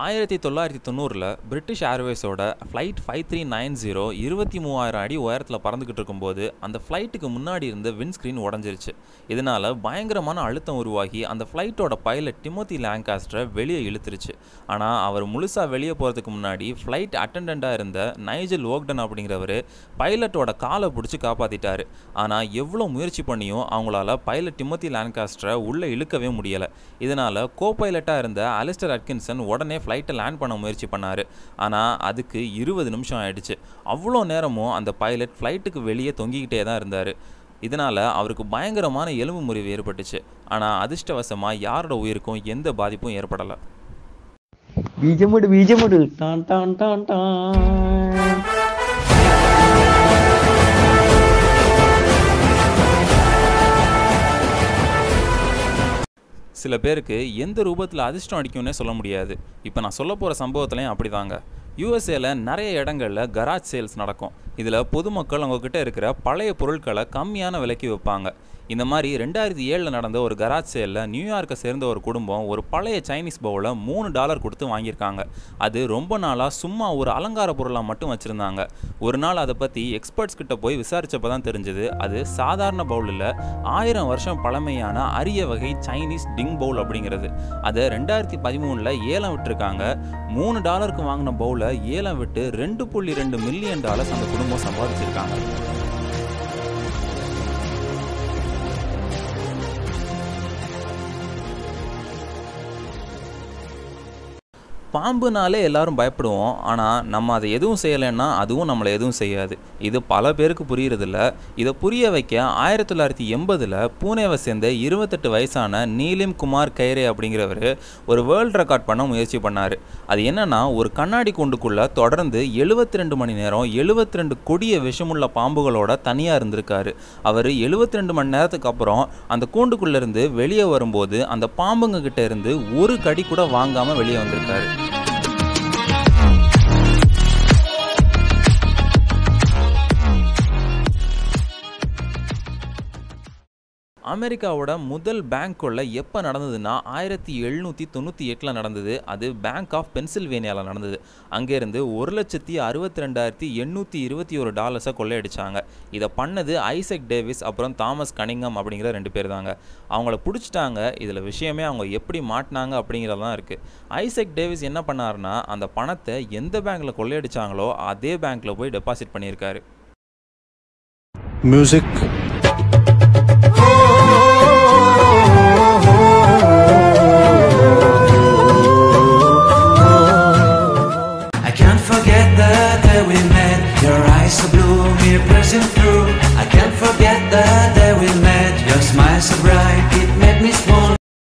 ஆயிரத்தி தொள்ளாயிரத்தி தொண்ணூறில் பிரிட்டிஷ் ஏர்வேஸோட flight five three nine zero இருபத்தி மூவாயிரம் அடி உயரத்தில் பறந்துக்கிட்டு இருக்கும்போது அந்த ஃப்ளைட்டுக்கு முன்னாடி இருந்த விண்ஸ்க்ரீன் உடஞ்சிருச்சு இதனால் பயங்கரமான அழுத்தம் உருவாகி அந்த ஃப்ளைட்டோட பைலட் டிமோத்தி லேங்காஸ்டரை வெளியே இழுத்துருச்சு ஆனால் அவர் முழுசாக வெளியே போகிறதுக்கு முன்னாடி ஃப்ளைட் அட்டண்டண்ட்டாக இருந்த நைஜல் ஓக்டன் அப்படிங்கிறவர் பைலட்டோட காலை பிடிச்சி காப்பாற்றிட்டாரு ஆனால் எவ்வளோ முயற்சி பண்ணியும் அவங்களால பைலட் டிமோத்தி லேண்ட்காஸ்டரை உள்ளே இழுக்கவே முடியலை இதனால் கோ பைலட்டாக இருந்த அலிஸ்டர் அட்கின்சன் உடனே ஃப்ளைட்டை லேண்ட் பண்ண முயற்சி பண்ணார் ஆனால் அதுக்கு இருபது நிமிஷம் ஆயிடுச்சு அவ்வளோ நேரமும் அந்த பைலட் ஃப்ளைட்டுக்கு வெளியே தொங்கிக்கிட்டே தான் இருந்தார் இதனால் அவருக்கு பயங்கரமான எலும்பு முறிவு ஏற்பட்டுச்சு ஆனால் அதிர்ஷ்டவசமாக யாரோட உயிருக்கும் எந்த பாதிப்பும் ஏற்படலை ബീജമുട് ബീജമുട് ടാൻ ടാൻ ടാൻ ടാൻ சில பேருக்கு எந்த ரூபத்தில் அதிர்ஷ்டம் அடிக்கும்னே சொல்ல முடியாது இப்போ நான் சொல்ல போகிற சம்பவத்துலையும் அப்படிதாங்க யூஎஸ்ஏல நிறைய இடங்களில் கராஜ் சேல்ஸ் நடக்கும் இதில் பொதுமக்கள் அவங்கக்கிட்ட இருக்கிற பழைய பொருட்களை கம்மியான விலைக்கு விற்பாங்க இந்த மாதிரி ரெண்டாயிரத்தி ஏழில் நடந்த ஒரு கராஜ் சேலில் நியூயார்க்கை சேர்ந்த ஒரு குடும்பம் ஒரு பழைய சைனீஸ் பவுலை மூணு டாலர் கொடுத்து வாங்கியிருக்காங்க அது ரொம்ப நாளாக சும்மா ஒரு அலங்கார பொருளாக மட்டும் வச்சுருந்தாங்க ஒரு நாள் அதை பற்றி எக்ஸ்பர்ட்ஸ் கிட்ட போய் விசாரிச்சப்ப தான் தெரிஞ்சது அது சாதாரண பவுல் இல்லை ஆயிரம் வருஷம் பழமையான அரிய வகை சைனீஸ் டிங் பவுல் அப்படிங்கிறது அதை ரெண்டாயிரத்தி பதிமூணில் ஏலம் விட்டுருக்காங்க மூணு டாலருக்கு வாங்கின பவுலை ஏலம் விட்டு ரெண்டு புள்ளி ரெண்டு மில்லியன் டாலர்ஸ் அந்த குடும்பம் சம்பாதிச்சிருக்காங்க பாம்புனாலே எல்லாரும் பயப்படுவோம் ஆனால் நம்ம அதை எதுவும் செய்யலைன்னா அதுவும் நம்மளை எதுவும் செய்யாது இது பல பேருக்கு புரியறதில்ல இதை புரிய வைக்க ஆயிரத்தி தொள்ளாயிரத்தி எண்பதில் பூனேவை சேர்ந்த இருபத்தெட்டு வயசான நீலிம் குமார் கைரே அப்படிங்கிறவர் ஒரு வேர்ல்ட் ரெக்கார்ட் பண்ண முயற்சி பண்ணார் அது என்னன்னா ஒரு கண்ணாடி கூண்டுக்குள்ளே தொடர்ந்து எழுபத்தி ரெண்டு மணி நேரம் எழுபத்தி ரெண்டு கொடிய விஷமுள்ள பாம்புகளோட தனியாக இருந்திருக்காரு அவர் எழுபத்தி ரெண்டு மணி நேரத்துக்கு அப்புறம் அந்த கூண்டுக்குள்ளேருந்து வெளியே வரும்போது அந்த பாம்புங்க கிட்ட இருந்து ஒரு கடி கூட வாங்காமல் வெளியே வந்திருக்காரு அமெரிக்காவோட முதல் பேங்க் கொள்ளை எப்போ நடந்ததுன்னா ஆயிரத்தி எழுநூற்றி தொண்ணூற்றி எட்டில் நடந்தது அது பேங்க் ஆஃப் பென்சில்வேனியாவில் நடந்தது அங்கேருந்து ஒரு லட்சத்தி அறுபத்தி ரெண்டாயிரத்தி எண்ணூற்றி இருபத்தி ஒரு டாலர்ஸை கொள்ளையடிச்சாங்க இதை பண்ணது ஐசக் டேவிஸ் அப்புறம் தாமஸ் கனிங்கம் அப்படிங்கிற ரெண்டு பேர் தாங்க அவங்கள பிடிச்சிட்டாங்க இதில் விஷயமே அவங்க எப்படி மாட்டினாங்க அப்படிங்கிறது தான் இருக்குது ஐசக் டேவிஸ் என்ன பண்ணாருன்னா அந்த பணத்தை எந்த பேங்க்கில் கொள்ளையடிச்சாங்களோ அதே பேங்க்கில் போய் டெபாசிட் பண்ணியிருக்காரு music